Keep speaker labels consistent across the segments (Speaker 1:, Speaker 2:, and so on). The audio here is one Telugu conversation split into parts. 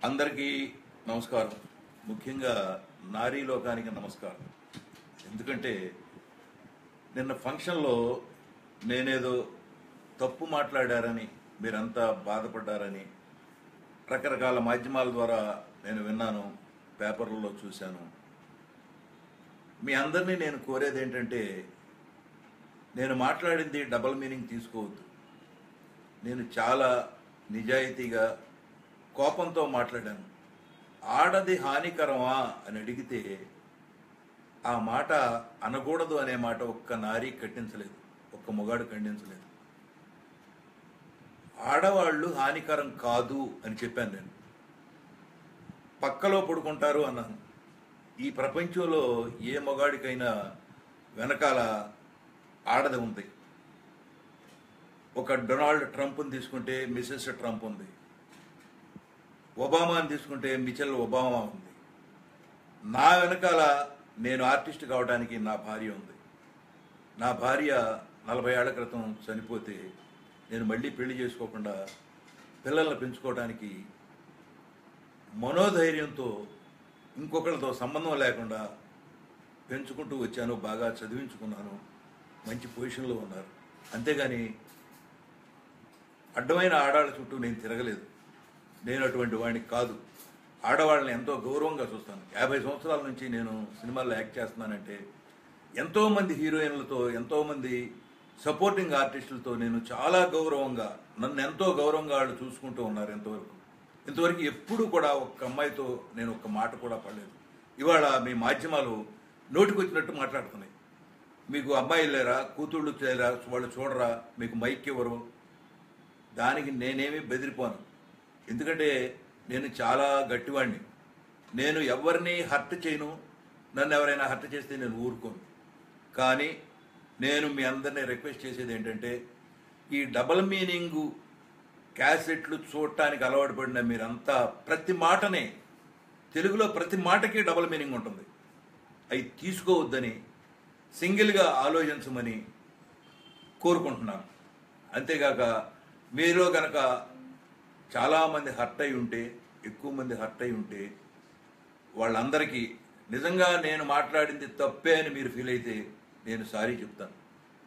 Speaker 1: అందరికీ నమస్కారం ముఖ్యంగా నారీ లోకానికి నమస్కారం ఎందుకంటే నిన్న ఫంక్షన్లో నేనేదో తప్పు మాట్లాడారని మీరంతా బాధపడ్డారని రకరకాల మాధ్యమాల ద్వారా నేను విన్నాను పేపర్లలో చూశాను మీ అందరినీ నేను కోరేది ఏంటంటే నేను మాట్లాడింది డబల్ మీనింగ్ తీసుకోవద్దు నేను చాలా నిజాయితీగా కోపంతో మాట్లాడాను ఆడది హానికరమా అని అడిగితే ఆ మాట అనకూడదు అనే మాట ఒక్క నారీ ఖండించలేదు ఒక్క మొగాడు ఖండించలేదు ఆడవాళ్ళు హానికరం కాదు అని చెప్పాను నేను పక్కలో పడుకుంటారు అన్నాను ఈ ప్రపంచంలో ఏ మొగాడికైనా వెనకాల ఆడది ఉంది ఒక డొనాల్డ్ ట్రంప్ని తీసుకుంటే మిసెస్ ట్రంప్ ఉంది ఒబామాని తీసుకుంటే మిచెల్ ఒబామా ఉంది నా వెనకాల నేను ఆర్టిస్ట్ కావడానికి నా భార్య ఉంది నా భార్య నలభై ఏళ్ల క్రితం చనిపోతే నేను మళ్ళీ పెళ్లి చేసుకోకుండా పిల్లల్ని పెంచుకోవడానికి మనోధైర్యంతో ఇంకొకరితో సంబంధం లేకుండా పెంచుకుంటూ వచ్చాను బాగా చదివించుకున్నాను మంచి పొజిషన్లో ఉన్నారు అంతేగాని అడ్డమైన ఆడాళ్ళ చుట్టూ నేను తిరగలేదు నేను అటువంటి వాడిని కాదు ఆడవాళ్ళని ఎంతో గౌరవంగా చూస్తాను యాభై సంవత్సరాల నుంచి నేను సినిమాల్లో యాక్ట్ చేస్తున్నానంటే ఎంతోమంది హీరోయిన్లతో ఎంతోమంది సపోర్టింగ్ ఆర్టిస్టులతో నేను చాలా గౌరవంగా నన్ను ఎంతో గౌరవంగా వాళ్ళు చూసుకుంటూ ఉన్నారు ఎంతవరకు ఇంతవరకు ఎప్పుడు కూడా ఒక్క అమ్మాయితో నేను ఒక్క మాట కూడా పడలేదు ఇవాళ మీ మాధ్యమాలు నోటికొచ్చినట్టు మాట్లాడుతున్నాయి మీకు అమ్మాయిలు లేరా కూతుళ్ళు లేరా వాళ్ళు చూడరా మీకు మైక్ ఇవ్వరు దానికి నేనేమి బెదిరిపోను ఎందుకంటే నేను చాలా గట్టివాడిని నేను ఎవరిని హర్ట్ చేయను నన్ను ఎవరైనా హర్ట్ చేస్తే నేను ఊరుకోను కానీ నేను మీ అందరినీ రిక్వెస్ట్ చేసేది ఏంటంటే ఈ డబల్ మీనింగు క్యాసెట్లు చూడటానికి అలవాటు పడిన మీరంతా ప్రతి మాటనే తెలుగులో ప్రతి మాటకి డబల్ మీనింగ్ ఉంటుంది అవి తీసుకోవద్దని సింగిల్గా ఆలోచించమని కోరుకుంటున్నాను అంతేగాక మీలో గనక చాలామంది హర్ట్ అయి ఉంటే ఎక్కువ మంది హర్ట్ అయి ఉంటే వాళ్ళందరికీ నిజంగా నేను మాట్లాడింది తప్పే అని మీరు ఫీల్ అయితే నేను సారీ చెప్తాను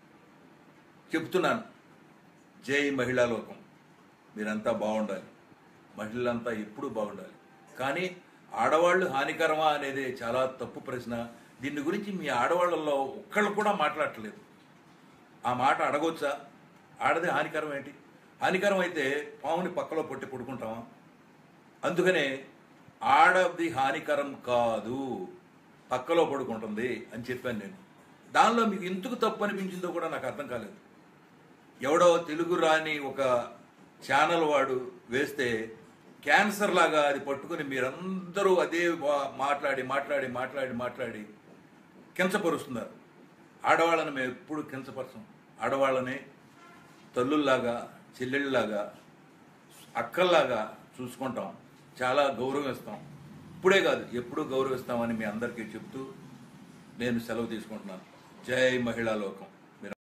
Speaker 1: చెప్తున్నాను జై మహిళా లోకం మీరంతా బాగుండాలి మహిళలంతా ఎప్పుడూ బాగుండాలి కానీ ఆడవాళ్ళు హానికరమా అనేది చాలా తప్పు ప్రశ్న దీని గురించి మీ ఆడవాళ్ళల్లో ఒక్కళ్ళు కూడా మాట్లాడట్లేదు ఆ మాట అడగొచ్చా ఆడది హానికరం ఏంటి హానికరం అయితే పాముని పక్కలో పొట్టి పడుకుంటామా అందుకనే ఆడది హానికరం కాదు పక్కలో పడుకుంటుంది అని చెప్పాను నేను దానిలో మీకు ఎందుకు తప్పు అనిపించిందో కూడా నాకు అర్థం కాలేదు ఎవడో తెలుగు రాని ఒక ఛానల్ వాడు వేస్తే క్యాన్సర్ లాగా అది పట్టుకుని మీరందరూ అదే వా- మాట్లాడి మాట్లాడి మాట్లాడి మాట్లాడి కించపరుస్తున్నారు ఆడవాళ్ళని మేము ఎప్పుడు కించపరచం ఆడవాళ్ళని తల్లుల్లాగా చెల్లెళ్ళలాగా అక్కల్లాగా చూసుకుంటాం చాలా గౌరవిస్తాం ఇప్పుడే కాదు ఎప్పుడూ గౌరవిస్తామని మీ అందరికీ చెప్తూ నేను సెలవు తీసుకుంటున్నాను జై మహిళా లోకం